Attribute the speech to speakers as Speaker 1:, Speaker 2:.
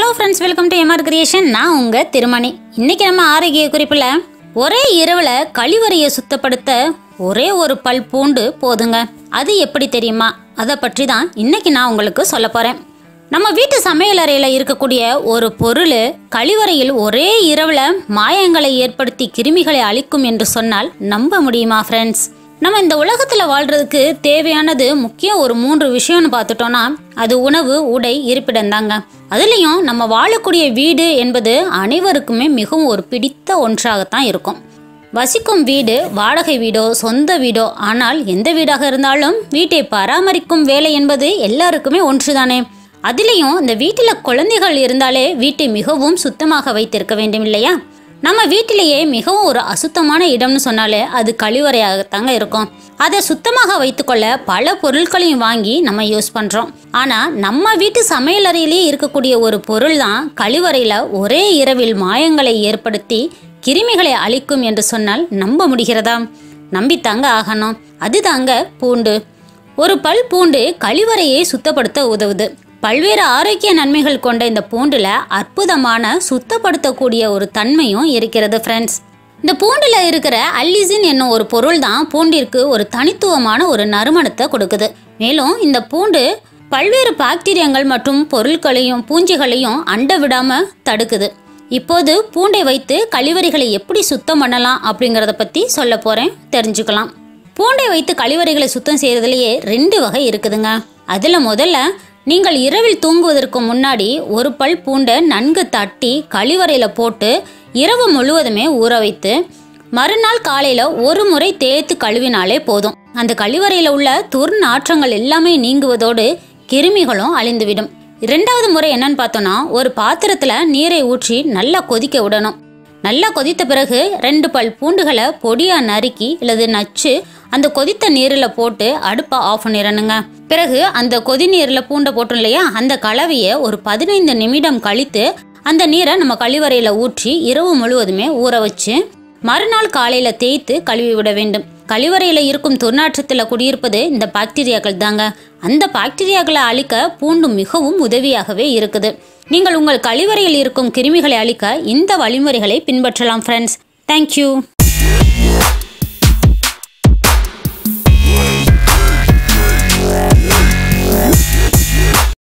Speaker 1: friends welcome to M R creation நான் உங்க திருமணி இன்னைக்கு நம்ம ஆரோக்கிய குறிப்புல ஒரே இரவுல கழிவறையை சுத்தப்படுத்த ஒரே ஒரு பல் பூண்டு போதுங்க அது எப்படி தெரியுமா அதை பற்றி தான் இன்னைக்கு நான் உங்களுக்கு சொல்ல போறேன் நம்ம வீட்டு சமையலறையில இருக்கக்கூடிய ஒரு பொருள் கழிவறையில் ஒரே இரவுல மாயங்களை ஏற்படுத்தி கிருமிகளை அழிக்கும் என்று சொன்னால் நம்ப முடியுமா ஃப்ரெண்ட்ஸ் நம்ம இந்த உலகத்துல வாழ்றதுக்கு தேவையானது முக்கியம் ஒரு மூன்று விஷயம்னு பார்த்துட்டோம்னா அது உணவு உடை இருப்பிடம் தாங்க அதுலேயும் நம்ம வாழக்கூடிய வீடு என்பது அனைவருக்குமே மிகவும் ஒரு பிடித்த ஒன்றாகத்தான் இருக்கும் வசிக்கும் வீடு வாடகை வீடோ சொந்த வீடோ ஆனால் எந்த வீடாக இருந்தாலும் வீட்டை பராமரிக்கும் வேலை என்பது எல்லாருக்குமே ஒன்றுதானே அதிலையும் இந்த வீட்டில் குழந்தைகள் இருந்தாலே வீட்டை மிகவும் சுத்தமாக வைத்திருக்க வேண்டும் இல்லையா நம்ம வீட்டிலேயே மிகவும் ஒரு அசுத்தமான இடம்னு சொன்னாலே அது கழிவறையாகத்தாங்க இருக்கும் அதை சுத்தமாக வைத்துக்கொள்ள பல பொருட்களையும் வாங்கி நம்ம யூஸ் பண்ணுறோம் ஆனால் நம்ம வீட்டு சமையலறையிலேயே இருக்கக்கூடிய ஒரு பொருள் தான் கழிவறையில் ஒரே இரவில் மாயங்களை ஏற்படுத்தி கிருமிகளை அழிக்கும் என்று சொன்னால் நம்ப முடிகிறதா நம்பித்தாங்க ஆகணும் அதுதாங்க பூண்டு ஒரு பல் பூண்டு கழிவறையை சுத்தப்படுத்த உதவுது பல்வேறு ஆரோக்கிய நன்மைகள் கொண்ட இந்த பூண்டுல அற்புதமான சுத்தப்படுத்தக்கூடிய ஒரு தன்மையும் இருக்கிறது ஃப்ரெண்ட்ஸ் இந்த பூண்டுல இருக்கிற அல்லிசின் என்னும் ஒரு பொருள் தான் பூண்டிற்கு ஒரு தனித்துவமான ஒரு நறுமணத்தை கொடுக்குது மேலும் இந்த பூண்டு பல்வேறு பாக்டீரியங்கள் மற்றும் பொருட்களையும் பூஞ்சிகளையும் அண்ட விடாம தடுக்குது இப்போது பூண்டை வைத்து கழிவறைகளை எப்படி சுத்தம் பண்ணலாம் அப்படிங்கிறத பற்றி சொல்ல போகிறேன் தெரிஞ்சுக்கலாம் பூண்டை வைத்து கழிவறைகளை சுத்தம் செய்கிறதுலையே ரெண்டு வகை இருக்குதுங்க அதில் முதல்ல நீங்கள் இரவில் தூங்குவதற்கு முன்னாடி ஒரு பல் பூண்டை நன்கு தட்டி கழிவறையில் போட்டு இரவு முழுவதுமே ஊற வைத்து மறுநாள் காலையில் ஒரு முறை தேய்த்து கழுவினாலே போதும் அந்த கழிவறையில் உள்ள துர்நாற்றங்கள் எல்லாமே நீங்குவதோடு கிருமிகளும் அழிந்துவிடும் இரண்டாவது முறை என்னன்னு பார்த்தோன்னா ஒரு பாத்திரத்தில் நீரை ஊற்றி நல்லா கொதிக்க விடணும் நல்லா கொதித்த பிறகு ரெண்டு பல் பூண்டுகளை பொடியாக நறுக்கி அல்லது நச்சு அந்த கொதித்த நீரில் போட்டு அடுப்பை ஆஃப் பண்ணிடணுங்க பிறகு அந்த கொதி நீரில் பூண்டை போட்டோம் இல்லையா அந்த கலவையை ஒரு பதினைந்து நிமிடம் கழித்து அந்த நீரை நம்ம கழிவறையில் ஊற்றி இரவு முழுவதுமே ஊற வச்சு மறுநாள் காலையில் தேய்த்து கழுவி விட வேண்டும் கழிவறையில் இருக்கும் துர்நாற்றத்தில் குடியிருப்பது இந்த பாக்டீரியாக்கள் தாங்க அந்த பாக்டீரியாக்களை அழிக்க பூண்டு மிகவும் உதவியாகவே இருக்குது நீங்கள் உங்கள் கழிவறையில் இருக்கும் கிருமிகளை அழிக்க இந்த வழிமுறைகளை பின்பற்றலாம் ஃப்ரெண்ட்ஸ் தேங்க்யூ